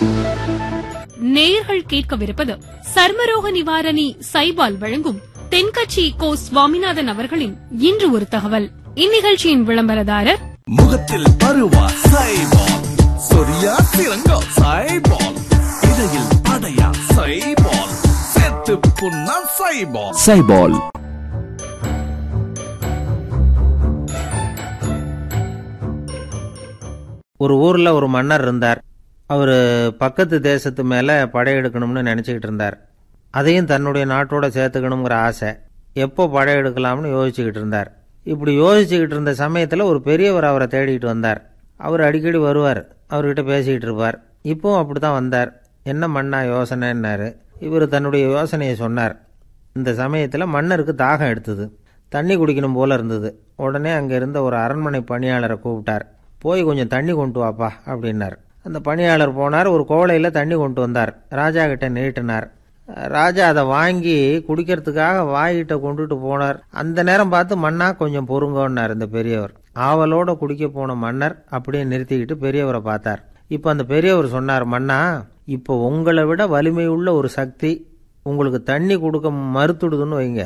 நேயர்கள் கேட்கவிருப்பது சர்மரோக நிவாரணி சைபால் வழங்கும் தென்கட்சி கோ சுவாமிநாதன் அவர்களின் இன்று ஒரு தகவல் இந்நிகழ்ச்சியின் விளம்பரதாரர் முகத்தில் பருவா சைபால் சொரியா சிறங்கா சைபால் இடையில் அடையா சைபால் செத்து புண்ணா சைபால் சைபால் ஒரு ஊரில் ஒரு மன்னர் இருந்தார் அவர் பக்கத்து தேசத்து மேலே படையெடுக்கணும்னு நினச்சிக்கிட்டு இருந்தார் அதையும் தன்னுடைய நாட்டோட சேர்த்துக்கணுங்கிற ஆசை எப்போ படையெடுக்கலாம்னு யோசிச்சுக்கிட்டு இருந்தார் இப்படி யோசிச்சுக்கிட்டு இருந்த சமயத்தில் ஒரு பெரியவர் அவரை தேடிக்கிட்டு வந்தார் அவர் அடிக்கடி வருவார் அவர்கிட்ட பேசிக்கிட்டு இருப்பார் இப்போவும் அப்படி தான் வந்தார் என்ன மன்னா யோசனைன்னாரு இவர் தன்னுடைய யோசனையை சொன்னார் இந்த சமயத்தில் மன்னருக்கு தாகம் எடுத்தது தண்ணி குடிக்கணும் போல இருந்தது உடனே அங்கே இருந்த ஒரு அரண்மனை பணியாளரை கூப்பிட்டார் போய் கொஞ்சம் தண்ணி கொண்டு வாப்பா அப்படின்னார் அந்த பணியாளர் போனார் ஒரு கோவலையில் தண்ணி கொண்டு வந்தார் ராஜா கிட்ட நீட்டினார் ராஜா அதை வாங்கி குடிக்கிறதுக்காக வாய்கிட்ட கொண்டுட்டு போனார் அந்த நேரம் பார்த்து மன்னா கொஞ்சம் பொறுங்கன்னார் இந்த பெரியவர் ஆவலோட குடிக்க போன மன்னர் அப்படியே நிறுத்திக்கிட்டு பெரியவரை பார்த்தார் இப்போ அந்த பெரியவர் சொன்னார் மன்னா இப்போ உங்களை விட வலிமை உள்ள ஒரு சக்தி உங்களுக்கு தண்ணி கொடுக்க மறுத்துடுதுன்னு வைங்க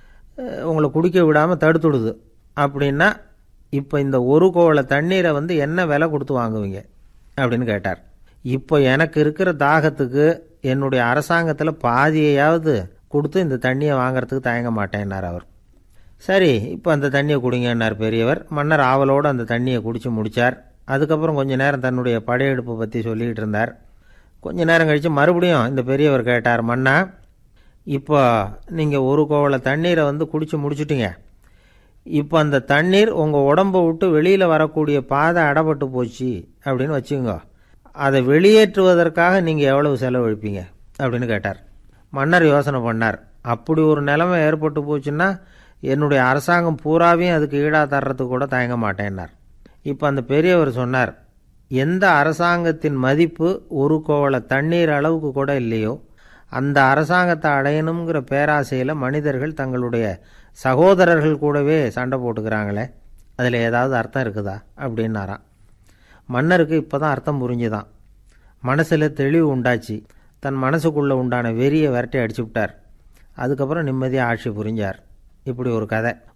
அஹ் உங்களை குடிக்க விடாமல் தடுத்துடுது அப்படின்னா இப்போ இந்த ஒரு கோவலை தண்ணீரை வந்து என்ன விலை கொடுத்து வாங்குவீங்க அப்படின்னு கேட்டார் இப்போ எனக்கு இருக்கிற தாகத்துக்கு என்னுடைய அரசாங்கத்தில் பாதியையாவது கொடுத்து இந்த தண்ணியை வாங்குறதுக்கு தயங்க மாட்டேன்னார் அவர் சரி இப்போ அந்த தண்ணியை குடிங்கன்னார் பெரியவர் மன்னர் ஆவலோடு அந்த தண்ணியை குடித்து முடித்தார் அதுக்கப்புறம் கொஞ்ச நேரம் தன்னுடைய படையெடுப்பை பற்றி சொல்லிக்கிட்டு இருந்தார் கொஞ்ச நேரம் கழித்து மறுபடியும் இந்த பெரியவர் கேட்டார் மன்னா இப்போ நீங்கள் ஒரு கோவலை தண்ணீரை வந்து குடித்து முடிச்சிட்டீங்க இப்போ அந்த தண்ணீர் உங்கள் உடம்பை விட்டு வெளியில் வரக்கூடிய பாதை அடப்பட்டு போச்சு அப்படின்னு வச்சுக்கோங்க அதை வெளியேற்றுவதற்காக நீங்கள் எவ்வளவு செலவழிப்பீங்க அப்படின்னு கேட்டார் மன்னர் யோசனை பண்ணார் அப்படி ஒரு நிலைமை ஏற்பட்டு போச்சுன்னா என்னுடைய அரசாங்கம் பூராவையும் அதுக்கு ஈடாக தர்றதுக்கு கூட தயங்க மாட்டேன்னார் இப்போ அந்த பெரியவர் சொன்னார் எந்த அரசாங்கத்தின் மதிப்பு ஒரு கோவலை தண்ணீர் அளவுக்கு கூட இல்லையோ அந்த அரசாங்கத்தை அடையணுங்கிற பேராசையில் மனிதர்கள் தங்களுடைய சகோதரர்கள் கூடவே சண்டை போட்டுக்கிறாங்களே அதில் ஏதாவது அர்த்தம் இருக்குதா அப்படின்னாராம் மன்னருக்கு இப்போ தான் அர்த்தம் புரிஞ்சுதான் மனசில் தெளிவு உண்டாச்சு தன் மனசுக்குள்ளே உண்டான வெறியை விரட்டி அடிச்சு விட்டார் அதுக்கப்புறம் நிம்மதியாக ஆட்சி புரிஞ்சார் இப்படி ஒரு கதை